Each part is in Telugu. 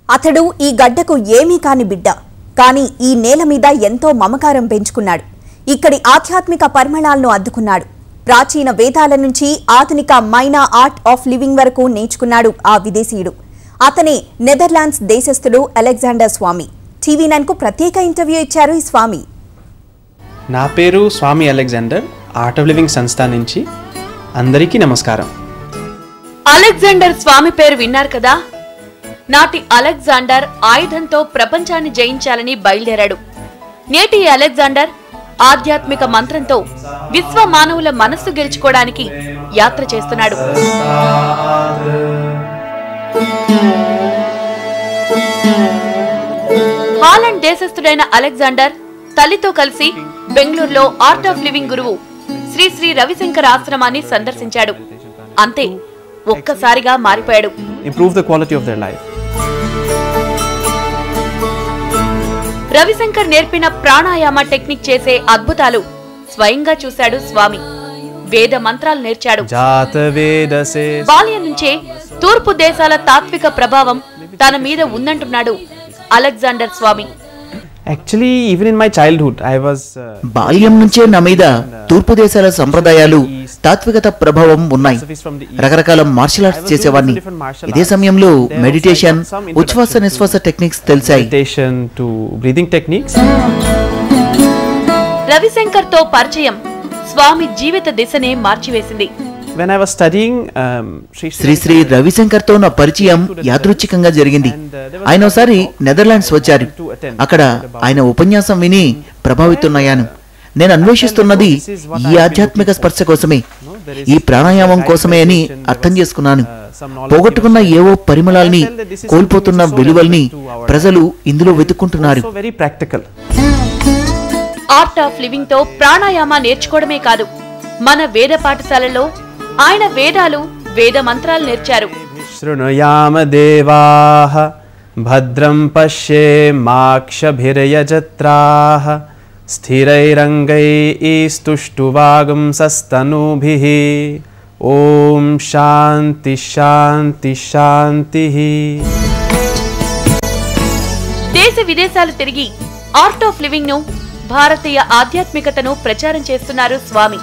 అతడు ఈ గడ్డకు ఏమీ కాని బిడ్డ కాని ఈ నేల మీద ఎంతో మమకారం పెంచుకున్నాడు ఇక్కడి ఆధ్యాత్మిక పరిమళాలను అద్దుకున్నాడు ప్రాచీన వేదాల నుంచి ఆధునిక మైనా ఆర్ట్ ఆఫ్ లివింగ్ వరకు నేర్చుకున్నాడు ఆ విదేశీయుడు అతనే నెదర్లాండ్స్ దేశస్థుడు అలెగ్జాండర్ స్వామి టీవీ నైన్కు ప్రత్యేక ఇంటర్వ్యూ ఇచ్చారు ఈ స్వామి నా పేరు Swami Alexander art of living సంస్థ నుంచి అందరికీ నమస్కారం అలెగ్జాండర్ స్వామి పేరు విన్నారు కదా నాటి అలెగ్జాండర్ ఆయుధంతో ప్రపంచాన్ని జయించాలని బయలుదేరాడు నేటి ఈ అలెగ్జాండర్ ఆధ్యాత్మిక మంత్రంతో విశ్వ మానవుల మనస్సు గెలుచుకోవడానికి యాత్ర చేస్తున్నాడు హాలండ్ దేశస్థుడైన అలెగ్జాండర్ తల్లితో కలిసి బెంగళూరులో ఆర్ట్ ఆఫ్ లివింగ్ గురువు శ్రీ శ్రీ రవిశంకర్ ఆశ్రమాన్ని సందర్శించాడు అంతే ఒక్కసారిగా మారిపోయాడు improve the quality of their life Ravi Shankar నేర్పిన ప్రాణాయామ టెక్నిక్ చేసే అద్భుతాలు స్వయంగా చూశాడు స్వామి వేద మంత్రాలు నేర్చాడు జాత వేదసే బాల్యం నుంచే తూర్పు దేశాల తాత్విక ప్రభావం తన మీద ఉందంటున్నాడు Alexander Swami actually even in my childhood I was బాల్యం నుంచే నా మీద తూర్పు దేశాల సంప్రదాయాలు తాత్వికత ప్రభావం ఉన్నాయి రకరకాల మార్షల్ ఆర్ట్స్ చేసేవాడిని ఇదే సమయంలో మెడిటేషన్ ఉచ్ఛ్వాస నిశ్వాస టెక్నిక్స్ తెలిసాయి meditation to breathing techniques Ravi Shankar తో పరిచయం స్వామి జీవిత దిశనే మార్చివేసింది when I was studying Sri Sri Ravi Shankar తో నా పరిచయం యాదృచ్ఛికంగా జరిగింది ఆయన ఒకసారి నెదర్లాండ్స్ వచ్చారు అక్కడ ఆయన ఉపన్యాసం విని ప్రభావితున్నయ్యాను నేను అన్వేషిస్తున్నది ఈ ఆధ్యాత్మిక స్పర్శ కోసమే ఈ ప్రాణాయామం కోసమే అని అర్థం చేసుకున్నాను పోగొట్టుకున్న ఏవో పరిమళాల్ని కోల్పోతున్న విలువల్ని ప్రజలు ఇందులో వెతుక్కుంటున్నారు very practical art of living తో ప్రాణాయామ నేర్చుకోవడమే కాదు మన వేద పాఠశాలలో ఆయన వేదాలు వేద మంత్రాలు నేర్చారు శృణుయామ దేవాః భద్రం పశ్యేమాక్షభిర్యజత్రాः స్థిరైరంగైస్తుష్టువాగుంసస్తనూభిः ఓం శాంతి శాంతి శాంతి దేశ విదేశాలు తిరిగి ఆర్ట్ ఆఫ్ లివింగ్ ను భారతీయ ఆధ్యాత్మికతను ప్రచారం చేస్తున్నారు స్వామి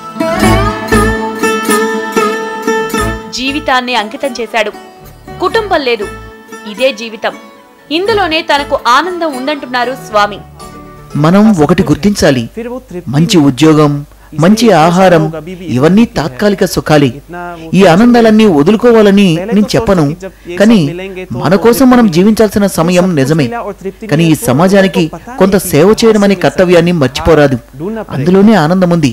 జీవితాన్ని అంకితం చేశాడు కుటుంబం లేదు ఇదే జీవితం ఇందులోనే తనకు ఆనందం ఉందంటున్నారు స్వామి మనం ఒకటి గుర్తించాలి మంచి ఉద్యోగం మంచి ఆహారం ఇవన్నీ తాత్కాలిక సుఖాలే ఈ ఆనందాలన్నీ వదులుకోవాలని నేను చెప్పను కానీ మన కోసం మనం జీవించాల్సిన సమయం నిజమే కానీ ఈ సమాజానికి కొంత సేవ చేయడం అనే కర్తవ్యాన్ని మర్చిపోరాదు అందులోనే ఆనందం ఉంది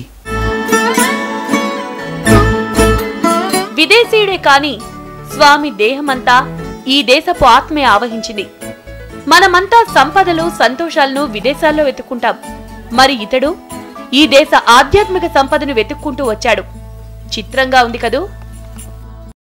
విదేశీయుడే కాని స్వామి దేహమంతా ఈ దేశపు ఆత్మే ఆవహించింది మనమంతా సంపదలు సంతోషాలను విదేశాల్లో వెతుక్కుంటాం మరి ఇతడు ఈ దేశ ఆధ్యాత్మిక సంపదను వెతుక్కుంటూ వచ్చాడు చిత్రంగా ఉంది కదూ